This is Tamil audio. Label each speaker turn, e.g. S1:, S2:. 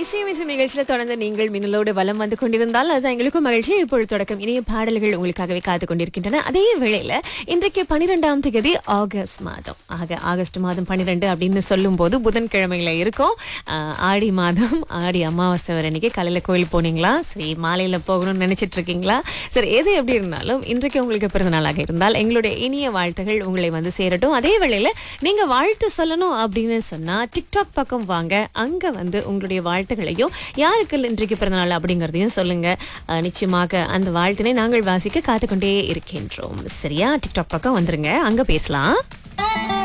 S1: இசையமிசம் நிகழ்ச்சியில தொடர்ந்து நீங்கள் மின்னலோடு வலம் வந்து கொண்டிருந்தால் அது எங்களுக்கும் மகிழ்ச்சி இப்பொழுது தொடக்கம் இனிய பாடல்கள் உங்களுக்காகவே காத்து கொண்டிருக்கின்றன அதே வேளையில இன்றைக்கு பனிரெண்டாம் தேதி ஆகஸ்ட் மாதம் ஆக ஆகஸ்ட் மாதம் பன்னிரெண்டு அப்படின்னு சொல்லும் போது புதன்கிழமையில இருக்கும் ஆஹ், ஆடி மாதம் ஆடி அமாவாசை வர அன்னைக்கு காலையில கோயில் போனீங்களா சரி மாலையில போகணும்னு நினைச்சிட்டு இருக்கீங்களா சரி எது எப்படி இருந்தாலும் இன்றைக்கு உங்களுக்கு பிறந்த நாளாக இருந்தால் எங்களுடைய இனிய வாழ்த்துகள் உங்களை வந்து சேரட்டும் அதே வேளையில நீங்க வாழ்த்து சொல்லணும் அப்படின்னு சொன்னா டிக்டாக் பக்கம் வாங்க அங்க வந்து உங்களுடைய வாழ்த்துகளையும் யாருக்கு இன்றைக்கு பிறந்த நாள் அப்படிங்கறதையும் சொல்லுங்க அஹ், நிச்சயமாக அந்த வாழ்த்தினை நாங்கள் வாசிக்க காத்துக்கொண்டே இருக்கின்றோம் சரியா டிக்டாக் பக்கம் வந்துருங்க அங்க பேசலாம்